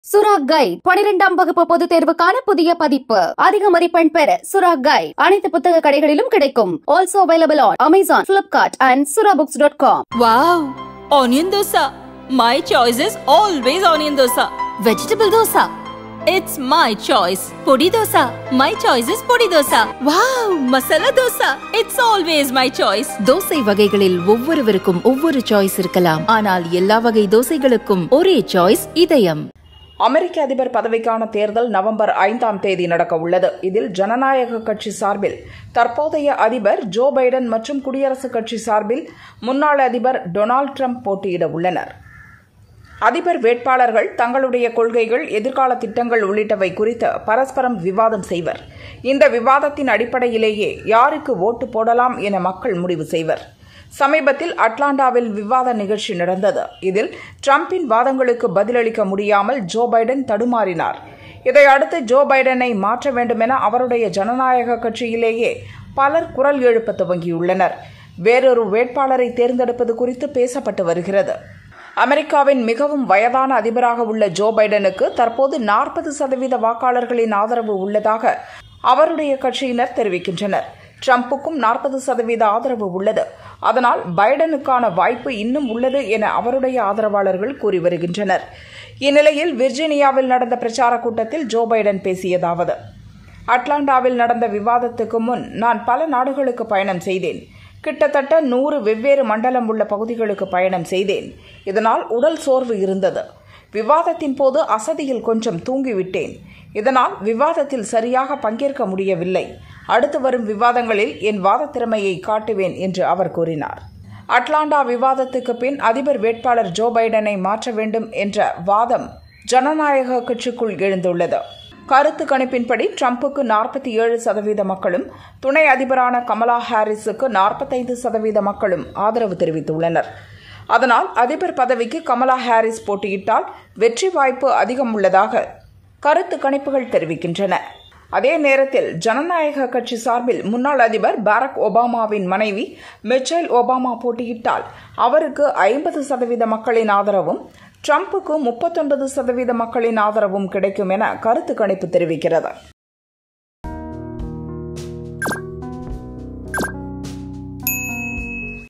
சுரா கைட் பனிரெண்டாம் வகுப்பு பொதுத் தேர்வுக்கான புதிய பதிப்பு அதிக மதிப்பெண் பெற சுரா கைட் அனைத்து புத்தக கடைகளிலும் கிடைக்கும் also available on Amazon Flipkart and Sura books dot com Wow! Onion dosa. My choice is always onion dosa. Vegetable dosa. It's my choice. Podi dosa. My choice is podi dosa. Wow! Masala dosa. It's always my choice. Dosa வகைகளில் ஒவ்வொருவருக்கும் ஒவ்வொரு choice இருக்கலாம் ஆனால் எல்லா வகை தோசைகளுக்கும் ஒரே choice இதயம் அமெரிக்க அதிபர் பதவிக்கான தேர்தல் நவம்பர் ஐந்தாம் தேதி நடக்க உள்ளது இதில் ஜனநாயக கட்சி சார்பில் தற்போதைய அதிபர் ஜோ பைடன் மற்றும் குடியரசுக் கட்சி சார்பில் முன்னாள் அதிபர் டொனால்ட் ட்ரம்ப் போட்டியிட உள்ளனர் அதிபர் வேட்பாளர்கள் தங்களுடைய கொள்கைகள் எதிர்கால திட்டங்கள் உள்ளிட்டவை குறித்து பரஸ்பரம் விவாதம் செய்வர் இந்த விவாதத்தின் அடிப்படையிலேயே யாருக்கு ஓட்டு போடலாம் என மக்கள் முடிவு செய்வர் சமீபத்தில் அட்லாண்டாவில் விவாத நிகழ்ச்சி நடந்தது இதில் ட்ரம்பின் வாதங்களுக்கு பதிலளிக்க முடியாமல் ஜோ பைடன் தடுமாறினார் இதையடுத்து ஜோ பைடனை மாற்ற வேண்டுமென அவருடைய ஜனநாயக கட்சியிலேயே பலர் குரல் எழுப்ப துவங்கியுள்ளனர் வேறொரு வேட்பாளரை தேர்ந்தெடுப்பது குறித்து பேசப்பட்டு வருகிறது அமெரிக்காவின் மிகவும் வயதான அதிபராக உள்ள ஜோ பைடனுக்கு தற்போது நாற்பது சதவீத வாக்காளர்களின் ஆதரவு உள்ளதாக அவருடைய கட்சியினர் தெரிவிக்கின்றனர் ட்ரம்புக்கும் நாற்பது சதவீத ஆதரவு உள்ளது அதனால் பைடனுக்கான வாய்ப்பு இன்னும் உள்ளது என அவருடைய ஆதரவாளர்கள் கூறி வருகின்றனர் இந்நிலையில் விர்ஜீனியாவில் நடந்த பிரச்சார கூட்டத்தில் ஜோ பைடன் பேசியதாவது அட்லாண்டாவில் நடந்த விவாதத்துக்கு முன் நான் பல நாடுகளுக்கு பயணம் செய்தேன் கிட்டத்தட்ட நூறு வெவ்வேறு மண்டலம் உள்ள பகுதிகளுக்கு பயணம் செய்தேன் இதனால் உடல் சோர்வு இருந்தது விவாதத்தின் போது அசதியில் கொஞ்சம் தூங்கிவிட்டேன் இதனால் விவாதத்தில் சரியாக பங்கேற்க முடியவில்லை அடுத்து வரும் விவாதங்களில் என் வாத திறமையை காட்டுவேன் என்று அவர் கூறினார் அட்லாண்டா விவாதத்துக்கு பின் அதிபர் வேட்பாளர் ஜோ பைடனை மாற்ற வேண்டும் என்ற வாதம் ஜனநாயக கட்சிக்குள் எழுந்துள்ளது கருத்து கணிப்பின்படி ட்ரம்புக்கு நாற்பத்தி ஏழு சதவீத மக்களும் துணை அதிபரான கமலா ஹாரிஸுக்கு நாற்பத்தைந்து சதவீத மக்களும் ஆதரவு தெரிவித்துள்ளனர் அதனால் அதிபர் பதவிக்கு கமலா ஹாரிஸ் போட்டியிட்டால் வெற்றி வாய்ப்பு அதிகம் உள்ளதாக கருத்து கணிப்புகள் தெரிவிக்கின்றன அதே நேரத்தில் ஜனநாயக கட்சி சார்பில் முன்னாள் அதிபர் பாரக் ஒபாமாவின் மனைவி மிச்சைல் ஒபாமா போட்டியிட்டால் அவருக்கு ஐம்பது சதவீத மக்களின் ஆதரவும் ட்ரம்புக்கு முப்பத்தொன்பது சதவீத மக்களின் ஆதரவும் கிடைக்கும் என கருத்து கணிப்பு தெரிவிக்கிறது